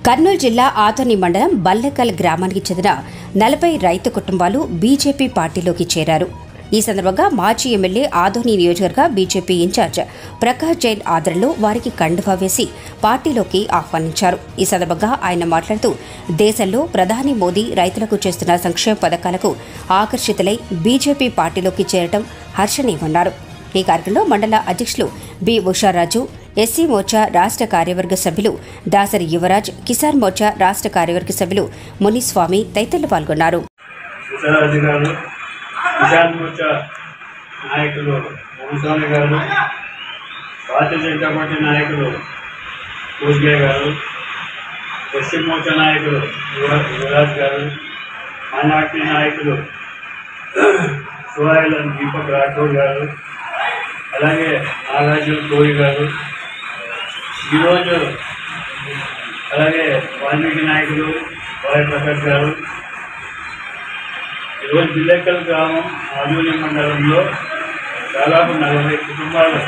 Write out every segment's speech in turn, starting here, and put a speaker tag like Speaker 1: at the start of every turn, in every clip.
Speaker 1: కర్నూలు జిల్లా ఆదోని మండలం బల్లెకల్ గ్రామానికి చెందిన నలభై రైతు కుటుంబాలు బీజేపీ పార్టీలోకి చేరారు ఈ సందర్భంగా మాజీ ఎమ్మెల్యే ఆదోని నియోజకవర్గ బీజేపీ ఇన్ఛార్జ్ ప్రకాష్ జైన్ ఆదరణలో వారికి కండువా వేసి పార్టీలోకి ఆహ్వానించారు ఈ సందర్భంగా ఆయన మాట్లాడుతూ దేశంలో ప్రధాని మోదీ రైతులకు చేస్తున్న సంక్షేమ పథకాలకు ఆకర్షితులై బీజేపీ పార్టీలోకి చేరటం హర్షణీయమన్నారు ఈ కార్యక్రమంలో మండల అధ్యక్షులు బి ఉషారాజు ఎస్సీ మోర్చా రాష్ట్ర కార్యవర్గ సభ్యులు దాసరి యువరాజ్ కిసాన్ మోర్చా రాష్ట్ర కార్యవర్గ సభ్యులు మునిస్వామి తదితరులు పాల్గొన్నారు
Speaker 2: ఉషారాజు గారు కిసాన్ మోర్చా నాయకులు మునుస్వామి గారు భారతీయ జనతా పార్టీ నాయకులు పూజ్గే గారు ఎస్సీ మోర్చా నాయకులు యువ- యువరాజ్ గారు మైనార్టీ నాయకులు సుహాయిల దీపక్ రాఠోడ్ గారు అలాగే నాగార్జున కోరి గారు ఈరోజు అలాగే వాల్మీకి నాయకులు వారి ప్రకాష్ గారు ఈరోజు బిల్లెక్కల్ గ్రామం ఆదూరి మండలంలో దాదాపు నలభై కుటుంబాలు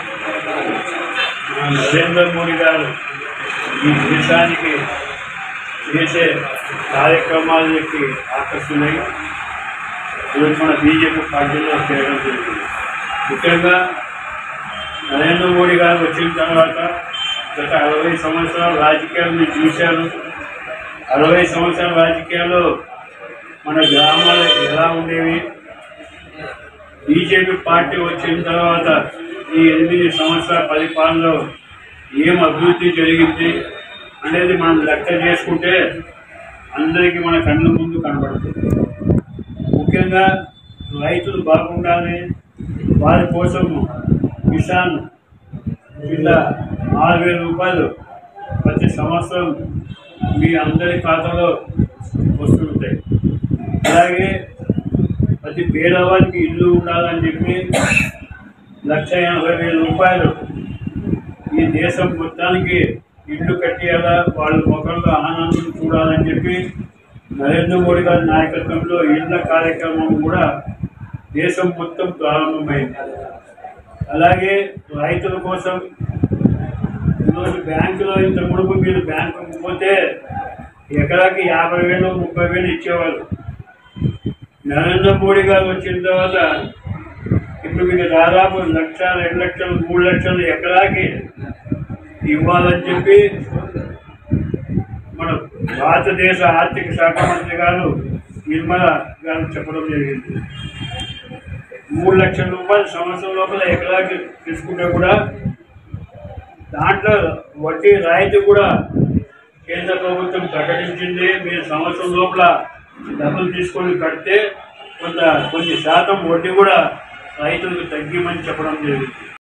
Speaker 2: మన నరేంద్ర మోడీ గారు ఈ దేశానికి చేసే కార్యక్రమాలకి ఆకర్షణై ఈరోజు మన బీజేపీ పార్టీలో చేరడం జరిగింది ముఖ్యంగా నరేంద్ర మోడీ గారు వచ్చిన తర్వాత గత అరవై సంవత్సరాల రాజకీయాలు నేను చూశాను అరవై సంవత్సరాల రాజకీయాలు మన గ్రామాలు ఎలా ఉండేవి బీజేపీ పార్టీ వచ్చిన తర్వాత ఈ ఎనిమిది సంవత్సరాల పరిపాలనలో ఏం అభివృద్ధి జరిగింది అనేది మనం లెక్క చేసుకుంటే అందరికీ మన కళ్ళ ముందు కనబడుతుంది ముఖ్యంగా రైతులు బాగుండాలి వారి కోసం కిసాన్ కింద ఆరు వేల రూపాయలు ప్రతి సంవత్సరం మీ అందరి ఖాతాలో వస్తుంటాయి అలాగే ప్రతి పేదవారికి ఇల్లు ఉండాలని చెప్పి లక్ష ఎనభై వేల రూపాయలు ఈ దేశం మొత్తానికి ఇల్లు కట్టేయాలా వాళ్ళ ముఖంలో ఆనందం చూడాలని చెప్పి నరేంద్ర మోడీ గారి నాయకత్వంలో ఇళ్ల కార్యక్రమం కూడా దేశం మొత్తం ప్రారంభమైంది అలాగే రైతుల కోసం ఈరోజు బ్యాంకులో ఇంత ముడుపు మీరు బ్యాంకుకు పోతే ఎకరాకి యాభై వేలు ముప్పై వేలు ఇచ్చేవాళ్ళు నరేంద్ర మోడీ గారు వచ్చిన తర్వాత ఇప్పుడు మీకు దాదాపు లక్ష రెండు లక్షలు మూడు లక్షలు ఎకరాకి ఇవ్వాలని చెప్పి మన భారతదేశ ఆర్థిక శాఖ మంత్రి గారు నిర్మల గారు చెప్పడం జరిగింది మూడు లక్షల రూపాయలు సంవత్సరం లోపల ఎకరాకి తీసుకుంటే కూడా దాంట్లో వడ్డీ రాయితీ కూడా కేంద్ర ప్రభుత్వం ప్రకటించింది మీరు సంవత్సరం లోపల డబ్బులు తీసుకొని కడితే కొంత కొన్ని శాతం వడ్డీ కూడా రైతులకు తగ్గిమని చెప్పడం జరిగింది